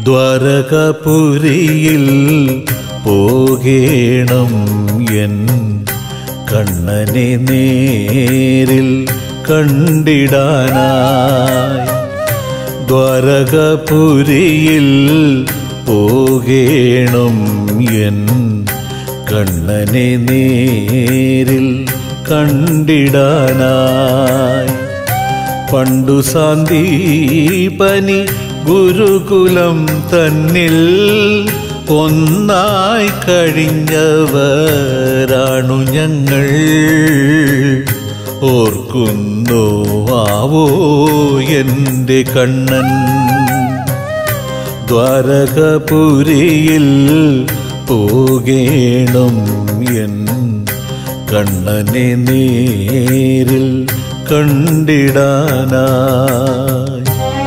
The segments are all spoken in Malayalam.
ദ്വാരകപുരിയിൽ പോകേണം എൻ കണ്ണനെ നേരിൽ കണ്ടിടാനായി ദ്വാരകപുരിയിൽ പോകേണം എൻ കണ്ണനെ നേരിൽ കണ്ടിടാനായി പണ്ടു സാന്ദീപനി ഗുരുകുലം തന്നിൽ ഒന്നായി കഴിഞ്ഞവരാണു ഞങ്ങൾ ഓർക്കുന്നു ആവോ എൻ്റെ കണ്ണൻ ദ്വാരകപുരിയിൽ പോകേണം എൻ കണ്ണനെ നേരിൽ കണ്ടിടാനായി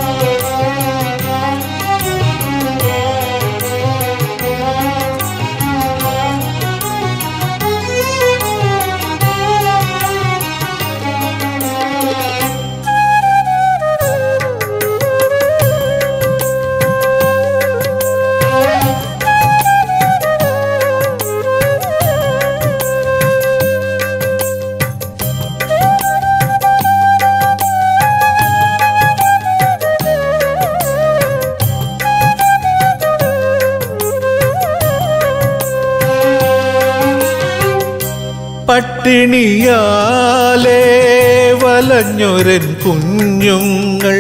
പട്ടിണിയാലേ വലഞ്ഞൊരൻ കുഞ്ഞുങ്ങൾ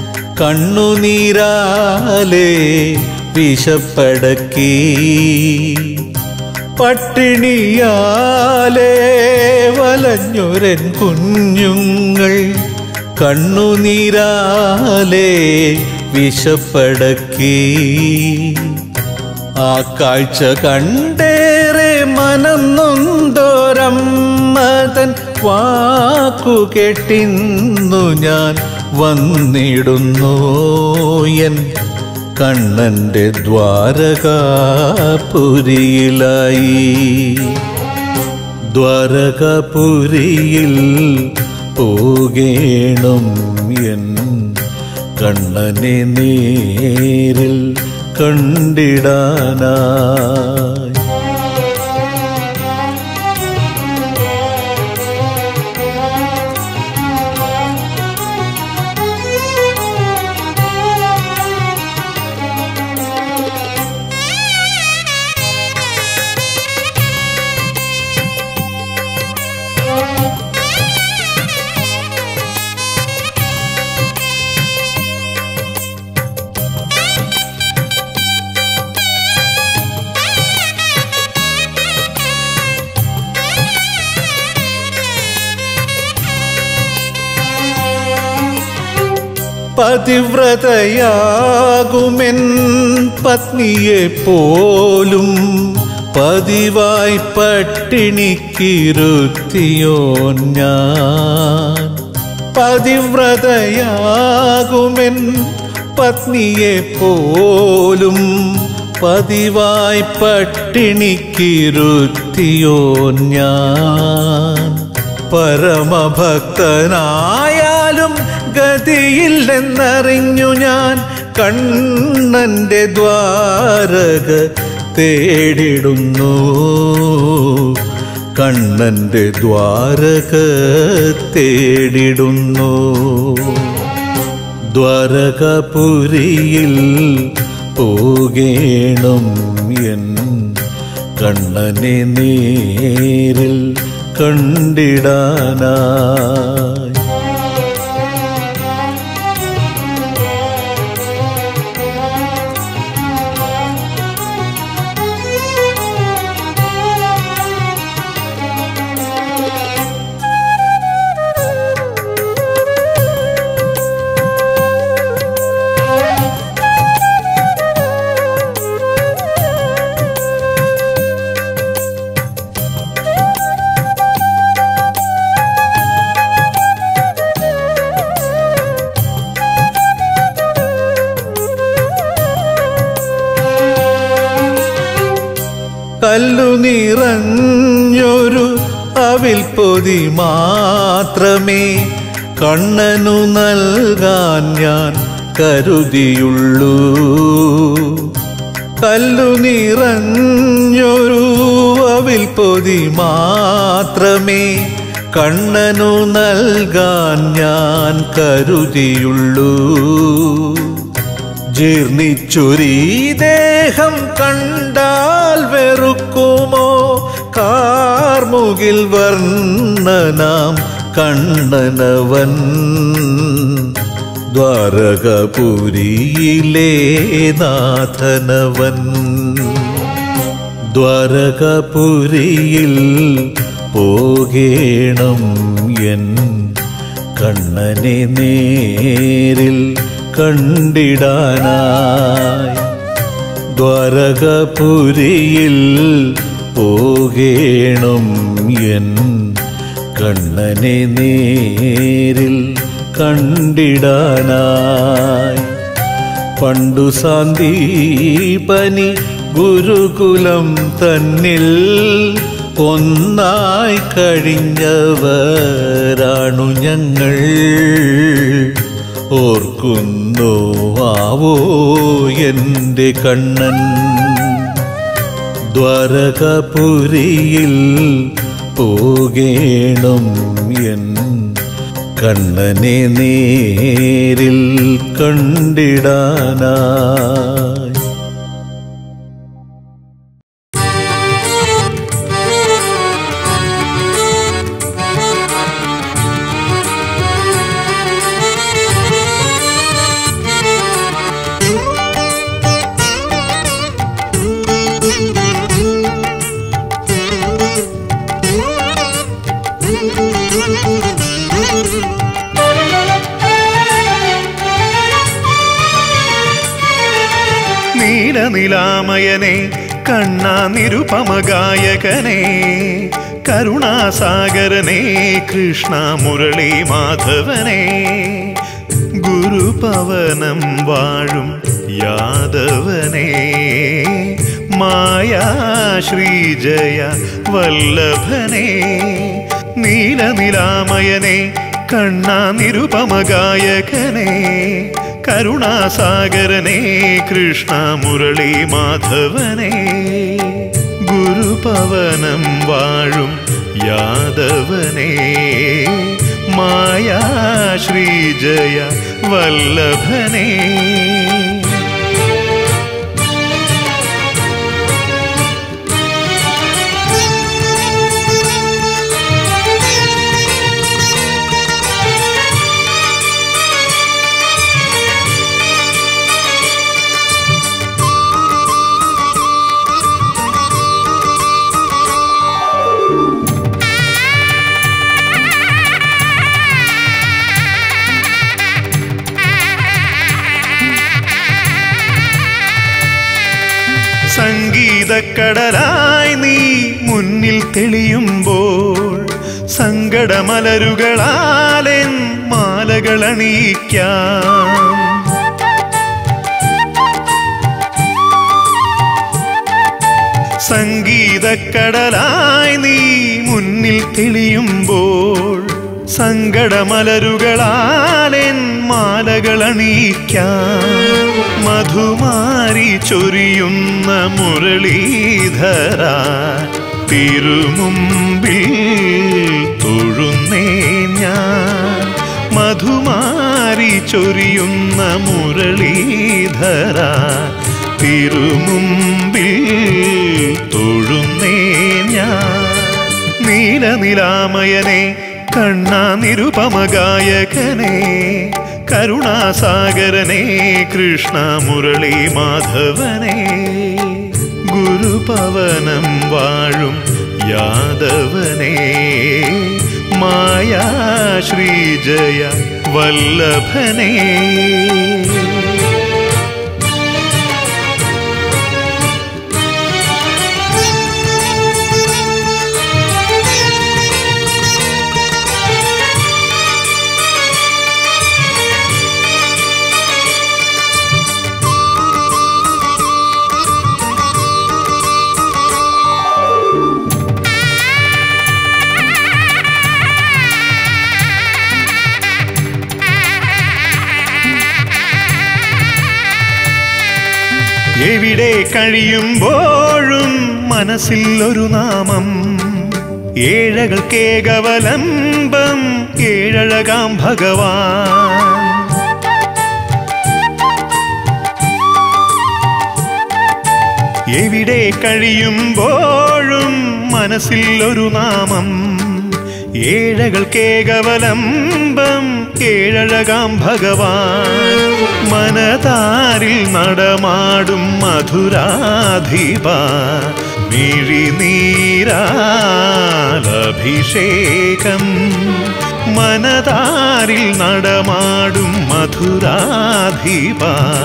കണ്ണുനീരാലേ വിശപ്പടക്കി പട്ടിണിയാലേ വലഞ്ഞൊരൻ കുഞ്ഞുങ്ങൾ കണ്ണുനീരാലേ വിശപ്പടക്കി ആ കാഴ്ച കണ്ടേറെ മനം നൊന്തോരമ്മതൻ വാക്കു കേട്ടിന്നു ഞാൻ വന്നിടുന്നു എൻ കണ്ണന്റെ ദ്വാരകാപുരിയിലായി ദ്വാരകാപുരിയിൽ പോകേണം എൻ കണ്ണനെ നേരിൽ കണ്ടിടാനായി പതിവ്രതയാകുമെൻ പത്നിയെ പോലും പതിവായി പട്ടിണിക്കിരുത്തിയോ ഞാൻ പതിവ്രതയാകുമെൻ പത്നിയെ പോലും പതിവായി പട്ടിണിക്കിരുത്തിയോ ഞാൻ പരമഭക്തനായാലും ഗതിയില്ലെന്നറിഞ്ഞു ഞാൻ കണ്ണന്റെ ദ്വാരക തേടിടുന്നു കണ്ണന്റെ ദ്വാരക തേടിടുന്നു ദ്വാരകപുരിയിൽ പോകേണം എൻ കണ്ണനെ നേരിൽ കണ്ടിടാനായി കല്ലു നിറഞ്ഞൊരു അവിൽ പൊതി മാത്രമേ കണ്ണനു നൽകാൻ ഞാൻ കരുതിയുള്ളൂ കല്ലു നിറഞ്ഞൊരു അവിൽ പൊതി മാത്രമേ കണ്ണനു നൽകാൻ ഞാൻ കരുതിയുള്ളൂ ജീർണിച്ചൊരീ ദേഹം കണ്ടാൽ വെറുക്കുമോ കാർമുകിൽ വർണ്ണനാം കണ്ണനവൻ ദ്വാരകപുരിയിലെ നാഥനവൻ ദ്വാരകപുരിയിൽ പോകേണം എൻ കണ്ണനെ നേരിൽ കണ്ടിടാനായി ദ്വാരകപുരിയിൽ പോകേണം എൻ കണ്ണനെ നേരിൽ കണ്ടിടാനായി പണ്ടു സാന്ദീപനി ഗുരുകുലം തന്നിൽ ഒന്നായി കഴിഞ്ഞവരാണു ഞങ്ങൾ ഓർക്കുന്നു ആവോ എൻ്റെ കണ്ണൻ ദ്വാരകപുരിയിൽ പോകേണം എൻ കണ്ണനെ നേരിൽ കണ്ടിടാനായി നീലനിലാമയനെ കണ്ണാ നിരുപമഗായകനെ കരുണാസാഗരനെ കൃഷ്ണ മുരളി മാധവനെ ഗുരുപവനം വാഴും യാദവനെ മായാ ശ്രീജയ വല്ലഭനെ നീലനിലാമയനെ കണ്ണാ നിരുപമഗായകനെ കരുണാസാഗരനെ കൃഷ്ണ മുരളി മാധവനെ ഗുരുപവനം വാഴും യാദവനെ മായാ ശ്രീജയ വല്ലഭനെ സംഗീതക്കടലായി നീ മുന്നിൽ തെളിയുമ്പോൾ സങ്കടമലരുകളാലെൻ മാലകളണിയിക്കാം സംഗീതക്കടലായി നീ മുന്നിൽ തെളിയുമ്പോൾ സങ്കടമലരുകളാലെൻ മാലകളണിയിക്കാം മധുമാരി ചൊരിയുന്ന മുരളീധര തിരുമുമ്പിൽ തൊഴുന്നേ ഞാൻ മധുമാരി ചൊരിയുന്ന മുരളീധര തിരുമുമ്പിൽ തൊഴുന്നേ ഞാൻ നീലനിലാമയനെ കണ്ണാ നിരുപമഗായകനെ കരുണാസാഗരനെ കൃഷ്ണ മുരളി മാധവനെ ഗുരുപവനം വാഴും യാദവനെ മായാ ശ്രീജയ വല്ലഭനെ എവിടെ കഴിയുമ്പോഴും മനസ്സിൽ ഒരു നാമം ഏഴകൾക്കേകവലംബം ഏഴഴകാം ഭഗവാൻ എവിടെ കഴിയുമ്പോഴും മനസ്സിൽ ഒരു നാമം ഏഴകൾക്കേകവലംബം ഏഴഴകാം ഭഗവാൻ മനതാരിൽ നടമാടും മധുരാധിപ മിഴിനീരാലഭിഷേകം മനതാരിൽ നടമാടും മധുരാധിപ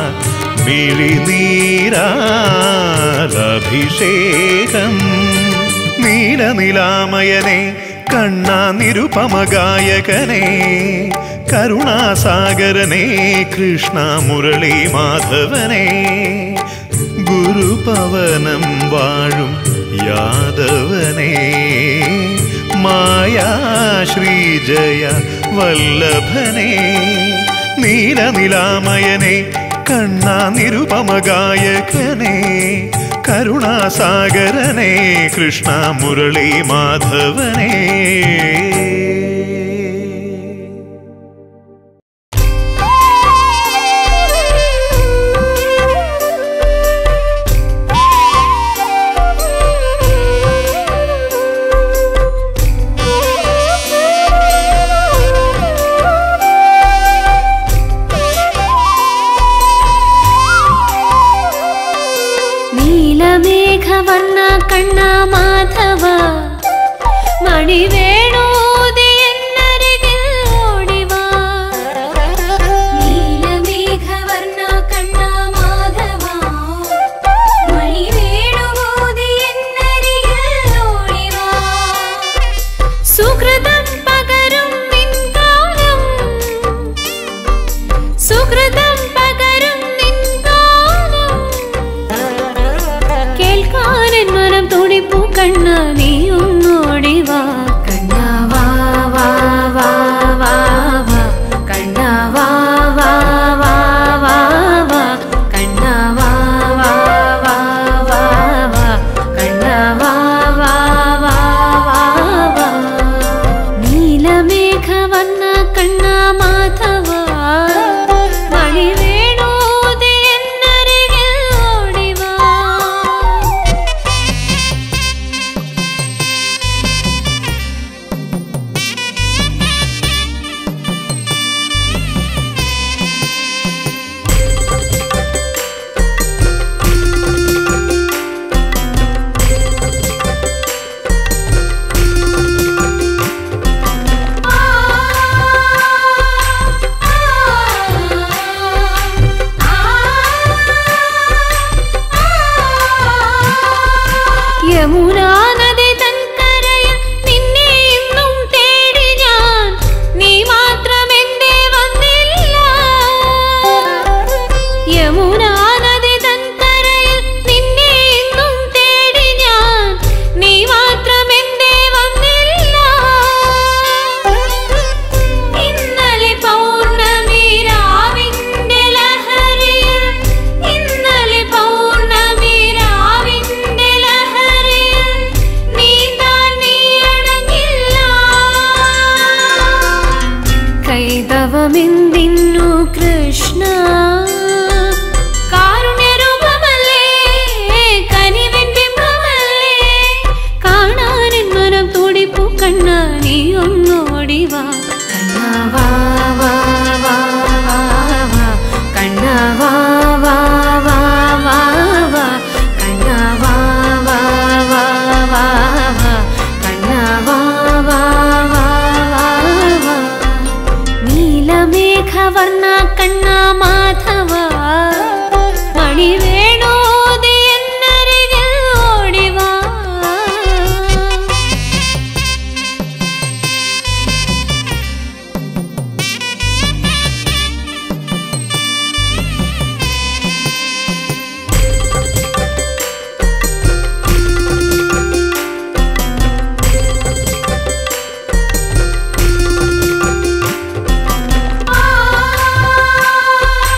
മിഴിനീരാലഭിഷേകം നീലനിലാമയനെ കണ്ണാ നിരുപമഗായകനെ കരുണാസാഗരനെ കൃഷ്ണ മുരളി മാധവനെ ഗുരുപവനം വാഴും യാദവനെ മായാ ശ്രീജയ വല്ലഭനെ നീലനിലാമയനെ കണ്ണാ നിരുപമഗായകനെ കരുണാസാഗരനെ കൃഷ്ണ മുരളി മാധവനെ നീലമേഘവർണ്ണ കണ്ണ മാധവ മണിവേണൂതി എന്നരികിൽ ഓടിവാ നീലമേഘവർണ്ണ കണ്ണ മാധവ മണിവേണൂതി എന്നരികിൽ ഓടിവാ സുഹൃതം പകരും നിൻകാലം സുഹൃതം പകരും നിൻകാലം കേൾക്കാനൻ മനം തുടിപ്പു കണ്ണ നീ ഒന്നോടി വാ കണ്ണ വാ വാ വാ വാ വാ കണ്ണ വാ വാ വാ വാ വാ കണ്ണ വാ വാ വാ വാ വാ കണ്ണ വാ വാ വാ വാ വാ നീലമേഘ വന്ന കണ്ണ മാധവ മണി വേണോതി എന്നരികിൽ ഓടിവാ യമുനാ നദി തൻകരയിൽ നിന്നെ ഇന്നും തേടി ഞാൻ നീ മാത്രം എന്തേ വന്നില്ല യമുനാ നദി തൻകരയിൽ നിന്നെ ഇന്നും തേടി ഞാൻ നീ മാത്രം എന്തേ വന്നില്ല ഇന്നലെ പൗർണമി രാവിന്റെ ലഹരിയിൽ ഇന്നലെ പൗർണമി രാവിന്റെ ലഹരിയിൽ നീന്താൻ നീ അടങ്ങില്ല കൈതവമെന്തിന്നു കൃഷ്ണ കാരുണ്യരൂപമല്ലേ കനിവിൻ ബിംബമല്ലേ കാണാനെൻ മനം തുടിപ്പു കണ്ണ നീ ഒന്നോടി വാ കണ്ണ വാ വാ വാ വാ വാ കണ്ണ വാ വാ വാ വാ വാ കണ്ണ വാ വാ വാ വാ വാ കണ്ണ വാ വാ വാ വാ വാ നീലമേഘവർണ്ണ കണ്ണ മാധവ മണി വേണോതി എന്നരികിൽ ഓടിവാ ആ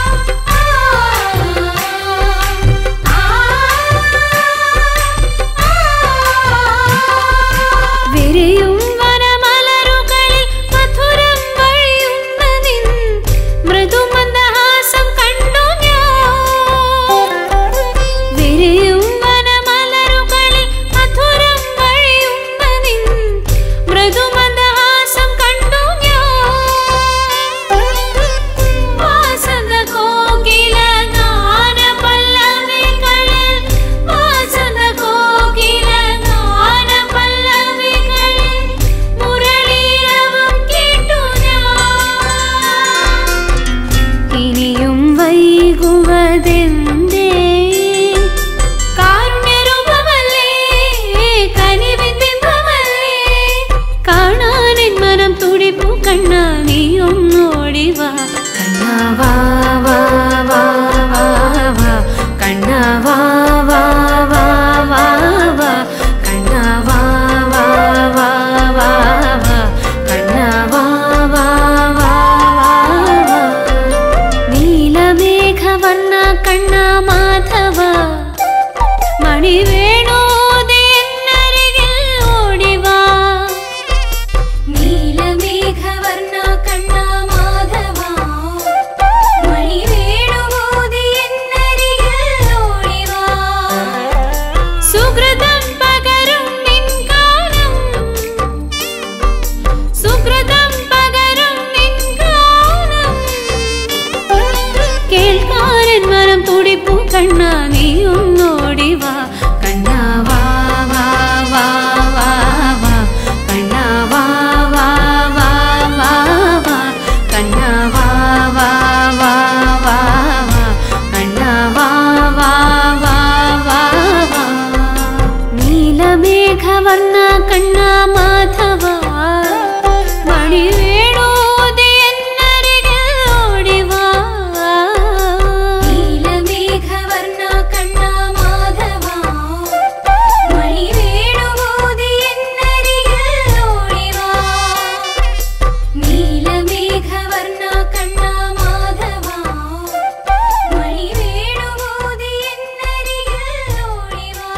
കണ്ണാ വാ വാ വാ വാ വാ കണ്ണാ വാ വാ വാ വാ വാ കണ്ണാ വാ വാ വാ വാ വാ കണ്ണാ വാ വാ വാ വാ വാ നീലമേഘവർണ്ണ കണ്ണാ മാധവ മണിവേണോദേ എന്നരികിൽ ഓടിവാ നീലമേഘവർണ്ണ കണ്ണാ മാധവ മണിവേണുമോദി എന്നരികിൽ ഓടിവാ സുഹൃതം പകരും നിൻ കാലം സുഹൃതം പകരും നിൻ കാലം കേൾക്കാരൻ മനം തുടിപ്പു കണ്ണ നീ ഒന്നോടി വാ കണ്ണാ വാ വാ വാ വാ വാ കണ്ണാ വാ വാ വാ വാ വാ കണ്ണാ വാ വാ വാ വാ വാ കണ്ണാ വാ വാ വാ വാ വാ നീലമേഘവർണ്ണ കണ്ണാ മാധവ മണിവേണോദേ എന്നരികിൽ ഓടിവാ നീലമേഘവർണ്ണ കണ്ണാ മാധവ മണിവേണുമോദി എന്നരികിൽ ഓടിവാ നീലമേഘവർണ്ണ കണ്ണാ മാധവ മണിവേണുമോദി എന്നരികിൽ ഓടിവാ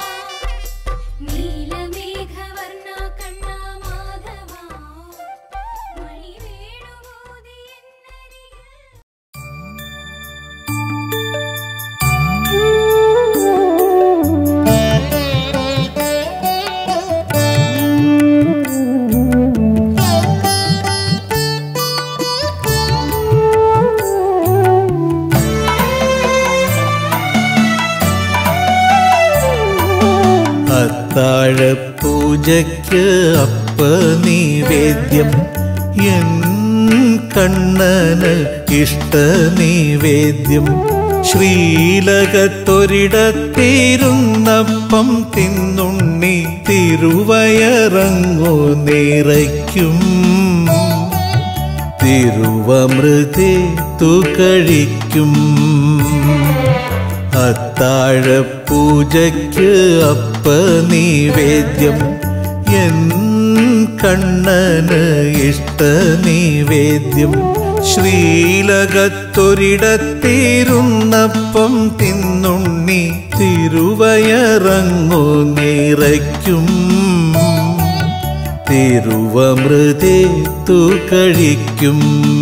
നീലമേഘവർണ്ണ കണ്ണാ മാധവ മണിവേണുമോദി എന്നരികിൽ അത്താഴ പൂജയ്ക്ക് അപ്പ നിവേദ്യം എൻ കണ്ണന് ഇഷ്ട നിവേദ്യം ശ്രീലകത്തൊരിടത്തിരുന്നപ്പം തിന്നുണ്ണി തിരുവയറങ്ങു നിറയ്ക്കും തിരുവമൃതേ തുകഴിക്കും അത്താഴ പൂജയ്ക്ക് അപ്പ നിവേദ്യം എൻ കണ്ണന് ഇഷ്ട നിവേദ്യം ശ്രീലകത്തൊരിടത്തിരുന്നപ്പം തിന്നുണ്ണി തിരുവയറങ്ങു നിറയ്ക്കും തിരുവമൃതേ തുകഴിക്കും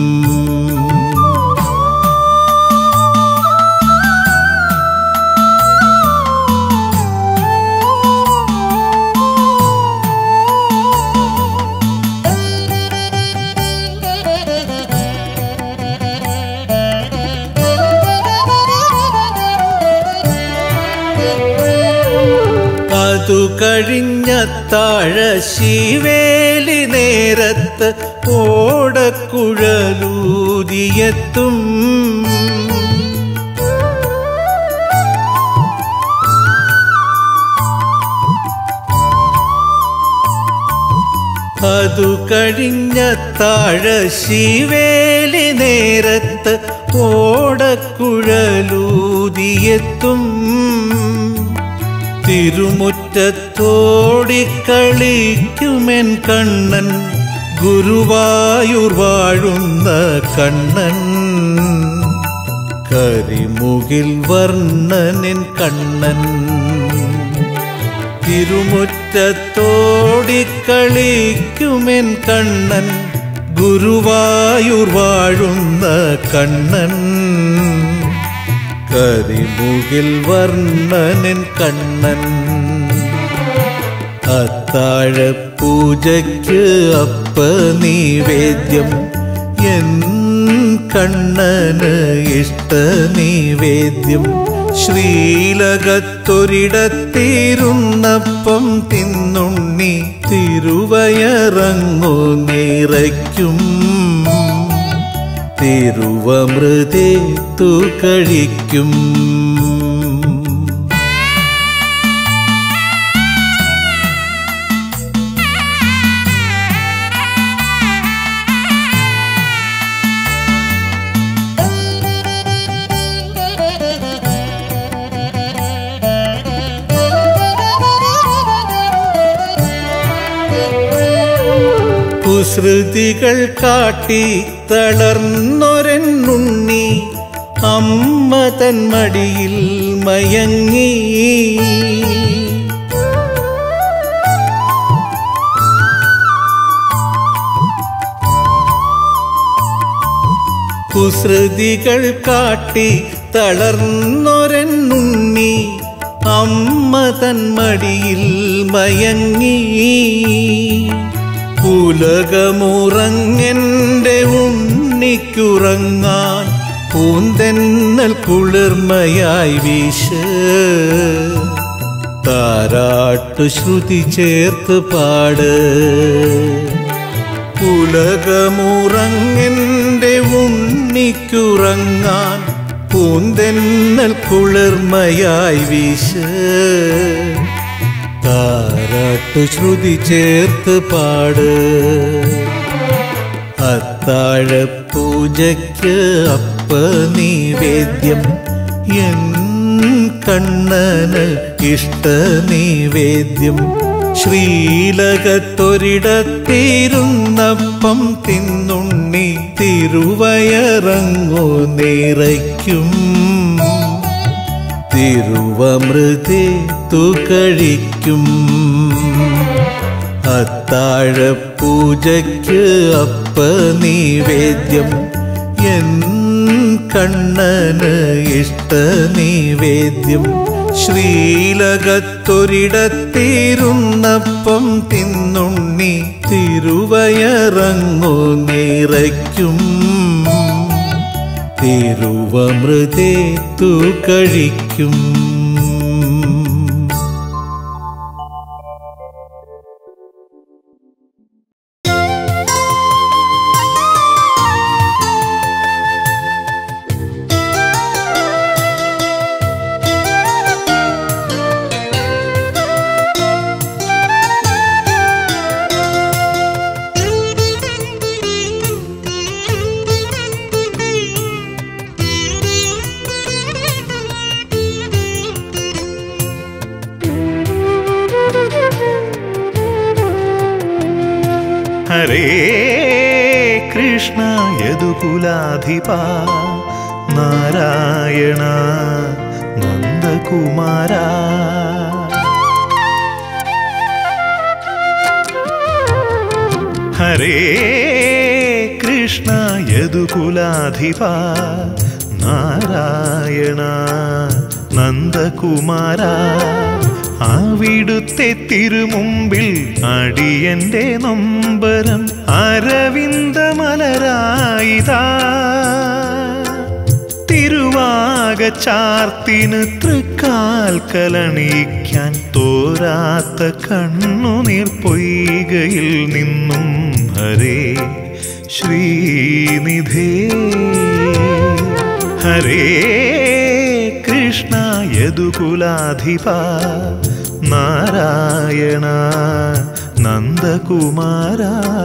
അതു കഴിഞ്ഞ താഴ ശിവേലി നേരത്ത് ഓടക്കുഴലൂതിയെത്തും അതു കഴിഞ്ഞ താഴ ശിവേലി നേരത്ത് ഓടക്കുഴലൂതിയെത്തും തിരുമുറ്റത്തോടിക്കളിക്കുമെൻ കണ്ണൻ ഗുരുവായൂർ വാഴുന്ന കണ്ണൻ കരിമുകിൽ വർണ്ണനിൻ കണ്ണൻ തിരുമുറ്റത്തോടിക്കളിക്കുമെൻ കണ്ണൻ ഗുരുവായൂർ വാഴുന്ന കണ്ണൻ കരിമുകിൽ വർണ്ണനിൻ കണ്ണൻ അത്താഴ പൂജയ്ക്ക് അപ്പ നിവേദ്യം എൻ കണ്ണന് ഇഷ്ട നിവേദ്യം ശ്രീലകത്തൊരിടത്തിരുന്നപ്പം തിന്നുണ്ണി തിരുവയറങ്ങു നിറയ്ക്കും തിരുവമൃതേ തുകഴിക്കും കുസൃതികൾ കാട്ടി തളർന്നൊരെണ്ണുണ്ണി അമ്മ തൻ മടിയിൽ മയങ്ങി കുസൃതികൾ കാട്ടി തളർന്നൊരെണ്ണുണ്ണി അമ്മ തൻ മടിയിൽ മയങ്ങി ഉലകമുറങ്ങെന്റെ ഉണ്ണിക്കുറങ്ങാൻ പൂന്തെന്നൽ കുളിർമയായി വീശ് താരാട്ടു ശ്രുതി ചേർത്ത് പാട് ഉലകമുറങ്ങെന്റെ ഉണ്ണിക്കുറങ്ങാൻ പൂന്തെന്നൽ കുളിർമയായി വീശ് താരാട്ടു ശ്രുതി ചേർത്ത് പാട് അത്താഴ പൂജയ്ക്ക് അപ്പ നിവേദ്യം എൻ കണ്ണന് ഇഷ്ട നിവേദ്യം ശ്രീലകത്തൊരിടത്തിരുന്നപ്പം തിന്നുണ്ണി തിരുവയറങ്ങു നിറയ്ക്കും തിരുവമൃതേ തുകഴിക്കും അത്താഴ പൂജയ്ക്ക് അപ്പ നിവേദ്യം എൻ കണ്ണന് ഇഷ്ട നിവേദ്യം ശ്രീലകത്തൊരിടത്തിരുന്നപ്പം തിന്നുണ്ണി തിരുവയറങ്ങു നിറയ്ക്കും തിരുവമൃതേ തു കഴിക്കും ഹരേ കൃഷ്ണ യദുകുലാധിപ നാരായണ നന്ദകുമാര ഹരേ കൃഷ്ണ യദുകുലാധിപ നാരായണ നന്ദകുമാര അവിടുത്തെ തിരുമുമ്പിൽ അടിയന്റെ നൊമ്പരം അരവിന്ദമലരായിതാ തിരുവാകച്ചാർത്തിന് തൃക്കാൽക്കലണിക്കാൻ തോരാത്ത കണ്ണുനീർ പൊയ്കയിൽ നിന്നും ഹരേ ശ്രീനിധേ ഹരേ കൃഷ്ണ യദുകുലാധിപ നാരായണ നന്ദകുമാര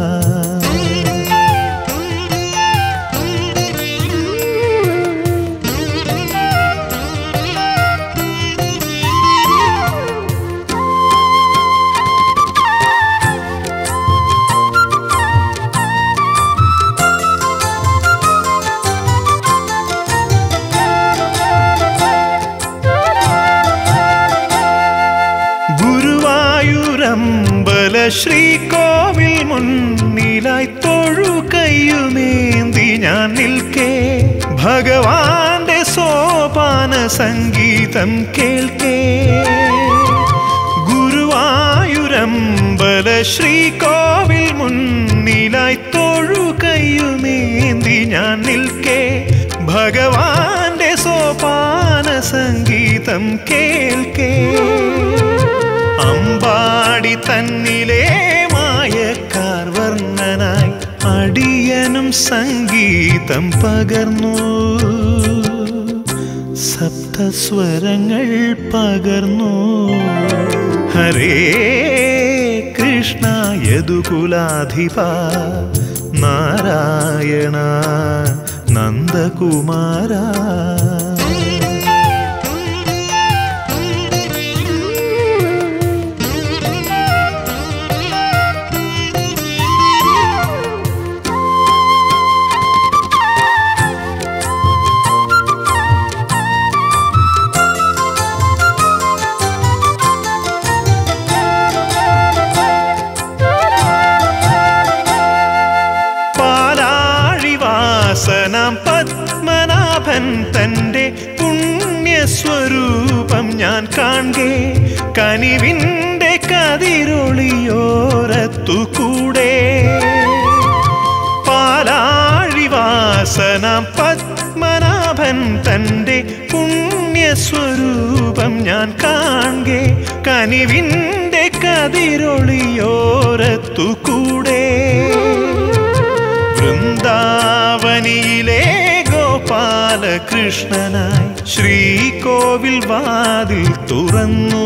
ഗുരുവായൂരമ്പല ശ്രീകോവിൽ മുന്നിലായി തൊഴു കയ്യുമേന്തി ഞാൻ നിൽക്കേ ഭഗവാന്റെ സോപാന സംഗീതം കേൾക്കേ ഗുരുവായൂരമ്പല ശ്രീകോവിൽ മുന്നിലായി തൊഴു കയ്യുമേന്തി ഞാൻ നിൽക്കേ ഭഗവാന്റെ സോപാന സംഗീതം കേൾക്കേ അമ്പാടി തന്നിലെ മായക്കാർ വർണ്ണനായി അടിയനും സംഗീതം പകർന്നു സപ്തസ്വരങ്ങൾ പകർന്നു ഹരേ കൃഷ്ണ യദുകുലാധിപ നാരായണ നന്ദകുമാര പത്മനാഭൻ തൻ്റെ പുണ്യസ്വരൂപം ഞാൻ കാണേ കനിവിൻ്റെ കതിരൊളിയോരത്തു കൂടെ പാലാഴിവാസനം പത്മനാഭൻ തൻ്റെ പുണ്യസ്വരൂപം ഞാൻ കാണേ കനിവിൻ്റെ കതിരൊളിയോരത്തു കൂടെ വൃന്ദാവനിയിലെ ഗോപാലകൃഷ്ണനായി ശ്രീകോവിൽ വാതിൽ തുറന്നു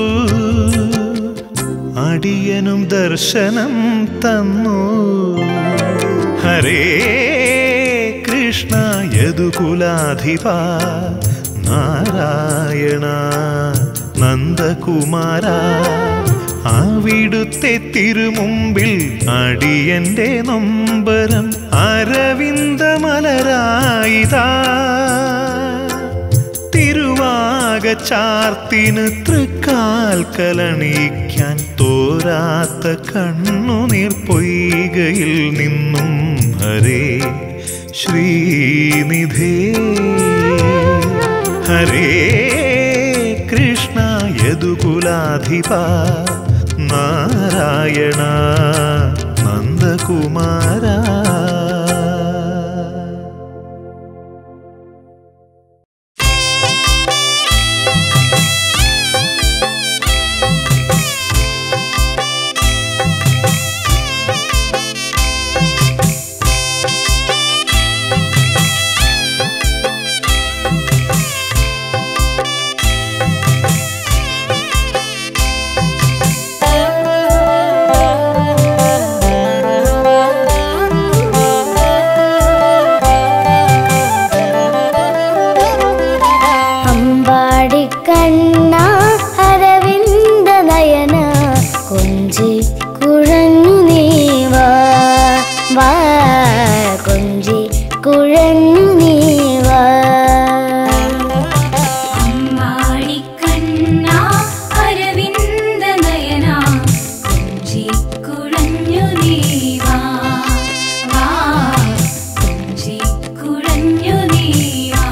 അടിയനും ദർശനം തന്നു ഹരേ കൃഷ്ണ യദുകുലാധിപ നാരായണ നന്ദകുമാര അവിടുത്തെ തിരുമുമ്പിൽ അടിയന്റെ നൊമ്പരം അരവിന്ദമലരായിതാ തിരുവാകച്ചാർത്തിന് തൃക്കാൽക്കലണിക്കാൻ തോരാത്ത കണ്ണുനീർ പൊയ്കയിൽ നിന്നും ഹരേ ശ്രീനിധേ ഹരേ കൃഷ്ണ യദുകുലാധിപ നാരായണ നന്ദകുമാര അമ്പാടിക്കണ്ണ അരവിന്ദ നയന കൊഞ്ചി കുഴഞ്ഞു നീവാ വാ കൊഞ്ചി കുഴഞ്ഞു നീവാ അമ്മാടിക്കണ്ണ അരവിന്ദ നയന കുഞ്ചി കുഴഞ്ഞു നീവാ വാ കുഞ്ചി കുഴഞ്ഞു നീവാ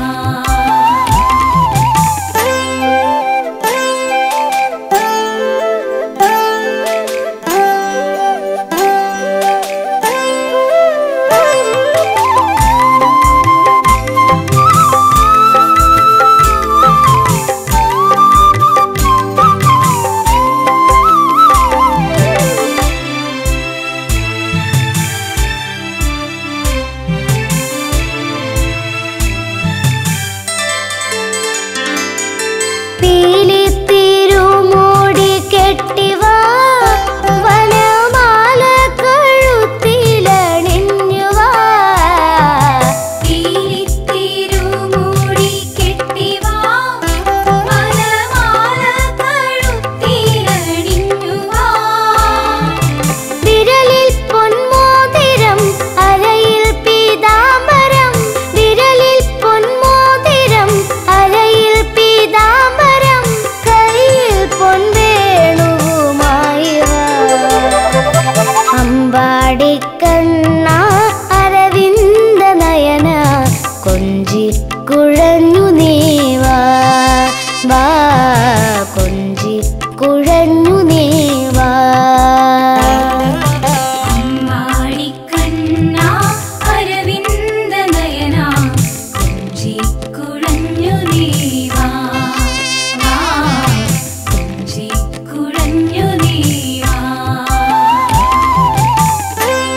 പീലിത്തിരുമൂടി കെട്ടിവാ വനമാല കഴുത്തിലണിഞ്ഞുവാ പീലിത്തിരുമൂടി കെട്ടിവാ വനമാല കഴുത്തിലണിഞ്ഞുവാ വിരലിൽ പൊന്മോതിരം അരയിൽ പീതാംബരം വിരലിൽ പൊന്മോതിരം അരയിൽ പീതാംബരം കയ്യിൽ പൊൻവേണുവുമായി വാ. അമ്പാടിക്കണ്ണ അരവിന്ദ നയന കൊഞ്ചി കുഴഞ്ഞു നീവാ വാ കൊഞ്ചി കുഴഞ്ഞു നീവാ അമ്മാടിക്കണ്ണ അരവിന്ദ നയന കുഞ്ചി കുഴഞ്ഞു നീവാ വാ കുഞ്ചി കുഴഞ്ഞു നീവാ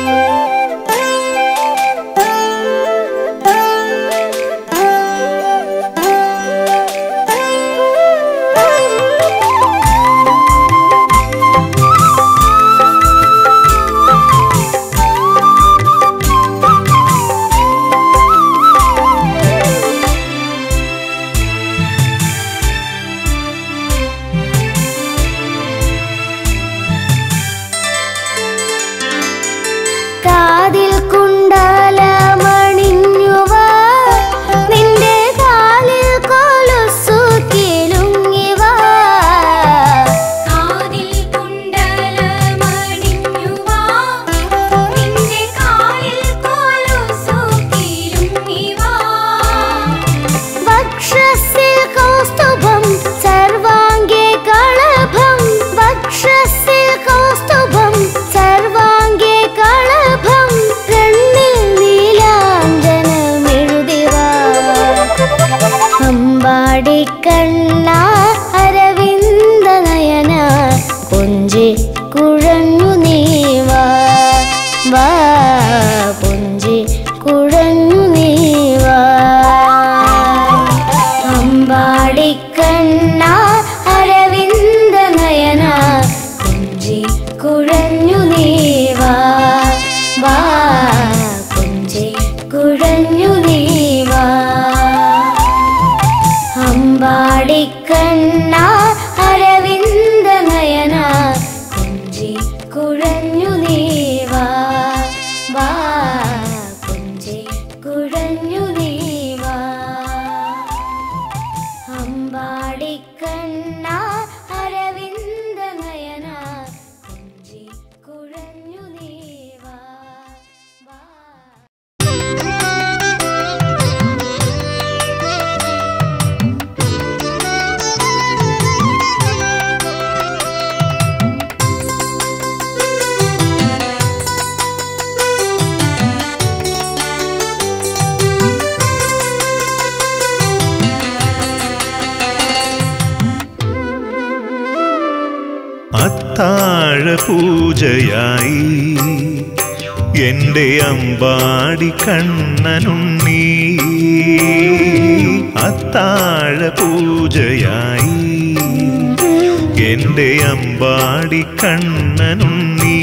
ആ അമ്പാടിക്കണ്ണ അരവിന്ദ നയന കൊഞ്ചി കുഴഞ്ഞു നീവാ വാ കൊഞ്ചി കുഴഞ്ഞു നീവാ അമ്പാടിക്കണ്ണ അരവിന്ദ നയന കൊഞ്ചി കുഴഞ്ഞു നീവാ വാ കൊഞ്ചി കുഴഞ്ഞു നീവാ അമ്പാടിക്കണ്ണ അരവിന്ദ നയന കൊഞ്ചി കുഴഞ്ഞു നീവാ വാ കൊഞ്ചി കുഴഞ്ഞു നീവാ അമ്പാടിക്കണ്ണ അരവിന്ദ നയന കൊഞ്ചി കുഴഞ്ഞു നീവാ വാ അത്താഴ പൂജയായി എന്റെ അമ്പാടി കണ്ണനുണ്ണി അത്താഴ പൂജയായി എന്റെ അമ്പാടി കണ്ണനുണ്ണി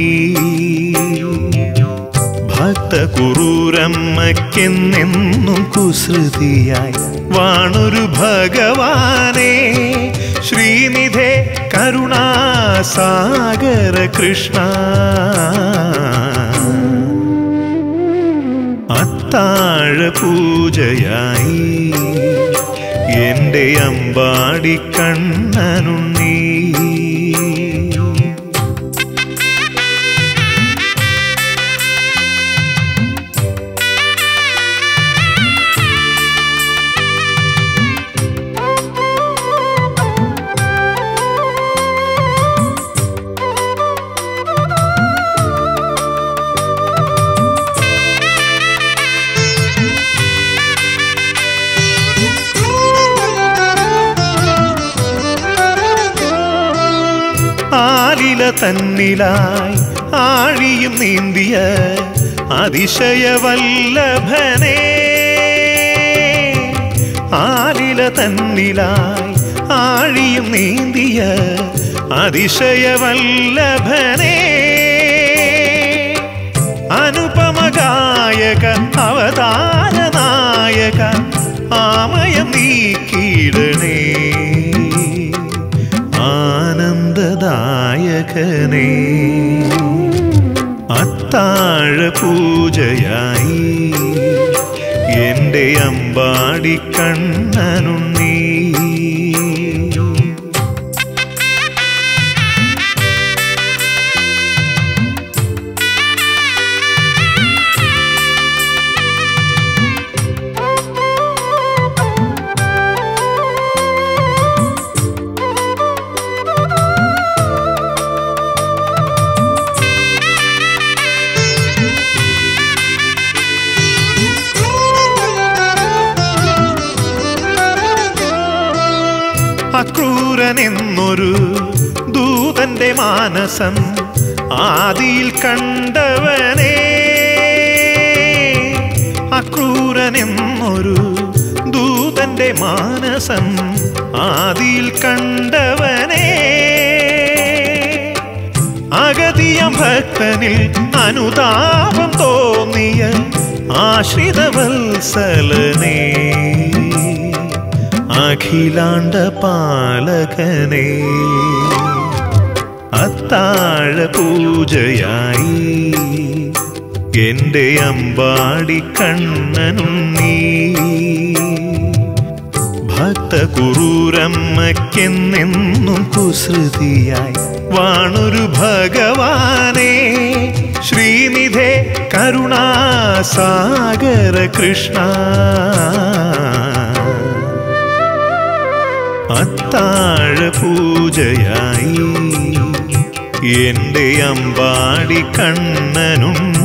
ഭക്തകുറൂരമ്മയ്ക്കെന്നെന്നും കുസൃതിയായി വാണൊരു ഭഗവാനെ ശ്രീനിധേ കരുണാസാഗര കൃഷ്ണ അത്താഴ പൂജയായി എന്റെ അമ്പാടി കണ്ണനുണ്ണീ ആലില തന്നിലായി ആഴിയും നീന്തിയ അതിശയവല്ലഭനെ ആലില തന്നിലായി ആഴിയും നീന്തിയ അതിശയവല്ലഭനെ അനുപമഗായക അവതാര നായക ആമയം നീക്കിയിടണേ ആനന്ദദായകനേ അത്താഴ പൂജയായി എന്റെ അമ്പാടി കണ്ണനുണ്ണീ അക്രൂരനെന്നൊരു ദൂതന്റെ മാനസം ആദിയിൽ കണ്ടവനെ അക്രൂരനെന്നൊരു ദൂതന്റെ മാനസം ആദിയിൽ കണ്ടവനെ അഗതിയ ഭക്തനിൽ അനുതാപം തോന്നിയ ആശ്രിതവത്സലനേ അഖിലാണ്ട പാലകനേ അത്താഴ പൂജയായി എന്റെ അമ്പാടി കണ്ണനുണ്ണീ ഭക്തകുറൂരമ്മയ്ക്കെന്നെന്നും കുസൃതിയായി വാണൊരു ഭഗവാനെ ശ്രീനിധേ കരുണാസാഗര കൃഷ്ണ അത്താഴ പൂജയായി എന്റെ അമ്പാടി കണ്ണനുണ്ണീ